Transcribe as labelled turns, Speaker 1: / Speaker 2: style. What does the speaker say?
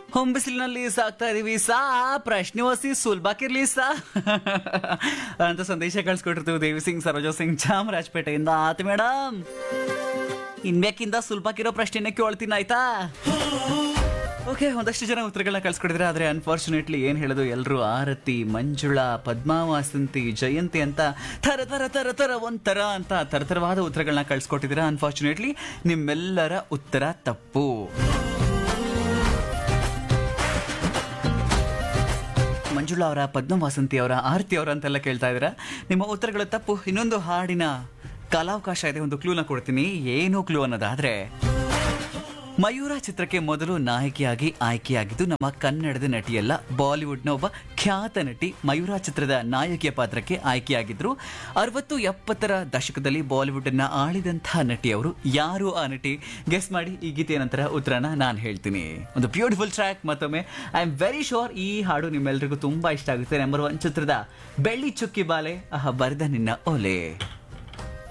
Speaker 1: ಹೊಂಬಿಸಿಲಿನಲ್ಲಿ ಸಾಕ್ತಾ ಇದೀವಿ ಸಾ ಪ್ರಶ್ನೆ ವಸಿ ಸುಲ್ಬಾಕಿರ್ಲಿ ಸಾ ಅಂತ ಸಂದೇಶ ಕಳ್ಸಿಕೊಟ್ಟಿರ್ತೀವಿ ದೇವಿ ಸಿಂಗ್ ಸರೋಜಾ ಸಿಂಗ್ ಚಾಮರಾಜಪೇಟೆಯಿಂದ ಆತ ಮೇಡಮ್ ಇನ್ಬೇಕಿಂದ ಸುಲ್ಬಾಕಿರೋ ಪ್ರಶ್ನೆನೇ ಕೇಳ್ತೀನಿ ಆಯ್ತಾ ಓಕೆ ಒಂದಷ್ಟು ಜನ ಉತ್ತರಗಳನ್ನ ಕಳ್ಸಿಕೊಟ್ಟಿದ್ರೆ ಆದ್ರೆ ಅನ್ಫಾರ್ಚುನೇಟ್ಲಿ ಏನ್ ಹೇಳೋದು ಎಲ್ಲರೂ ಆರತಿ ಮಂಜುಳಾ ಪದ್ಮಾ ವಾಸಂತಿ ಜಯಂತಿ ಅಂತ ಥರ ಥರ ಥರ ಥರ ಒಂಥರ ಅಂತ ಥರಥರವಾದ ಉತ್ತರಗಳನ್ನ ಕಳ್ಸಿಕೊಟ್ಟಿದ್ದೀರಾ ಅನ್ಫಾರ್ಚುನೇಟ್ಲಿ ನಿಮ್ಮೆಲ್ಲರ ಉತ್ತರ ತಪ್ಪು ಮಂಜುಳಾ ಅವರ ಪದ್ಮ ವಾಸಂತಿ ಅವರ ಆರತಿ ಅವರ ಅಂತೆಲ್ಲ ಕೇಳ್ತಾ ಇದ್ದೀರಾ ನಿಮ್ಮ ಉತ್ತರಗಳು ತಪ್ಪು ಇನ್ನೊಂದು ಹಾಡಿನ ಕಾಲಾವಕಾಶ ಇದೆ ಒಂದು ಕ್ಲೂನ ಕೊಡ್ತೀನಿ ಏನು ಕ್ಲೂ ಅನ್ನೋದಾದ್ರೆ ಮಯೂರ ಚಿತ್ರಕ್ಕೆ ಮೊದಲು ನಾಯಕಿಯಾಗಿ ಆಯ್ಕೆಯಾಗಿದ್ದು ನಮ್ಮ ಕನ್ನಡದ ನಟಿಯಲ್ಲ ಬಾಲಿವುಡ್ನ ಒಬ್ಬ ಖ್ಯಾತ ನಟಿ ಮಯೂರ ಚಿತ್ರದ ನಾಯಕಿಯ ಪಾತ್ರಕ್ಕೆ ಆಯ್ಕೆಯಾಗಿದ್ರು ಅರವತ್ತು ಎಪ್ಪತ್ತರ ದಶಕದಲ್ಲಿ ಬಾಲಿವುಡ್ ಅನ್ನ ಆಳಿದಂತಹ ನಟಿಯವರು ಯಾರು ಆ ನಟಿ ಗೆಸ್ ಮಾಡಿ ಈ ಗೀತೆಯ ನಂತರ ಉತ್ತರನ ನಾನು ಹೇಳ್ತೀನಿ ಒಂದು ಬ್ಯೂಟಿಫುಲ್ ಟ್ರ್ಯಾಕ್ ಮತ್ತೊಮ್ಮೆ ಐ ಆಮ್ ವೆರಿ ಶೋರ್ ಈ ಹಾಡು ನಿಮ್ಮೆಲ್ಲರಿಗೂ ತುಂಬಾ ಇಷ್ಟ ಆಗುತ್ತೆ ನಂಬರ್ ಒನ್ ಚಿತ್ರದ ಬೆಳ್ಳಿ ಚುಕ್ಕಿ ಬಾಲೆ ಆಹ ಬರೆದ ನಿನ್ನ ಓಲೆ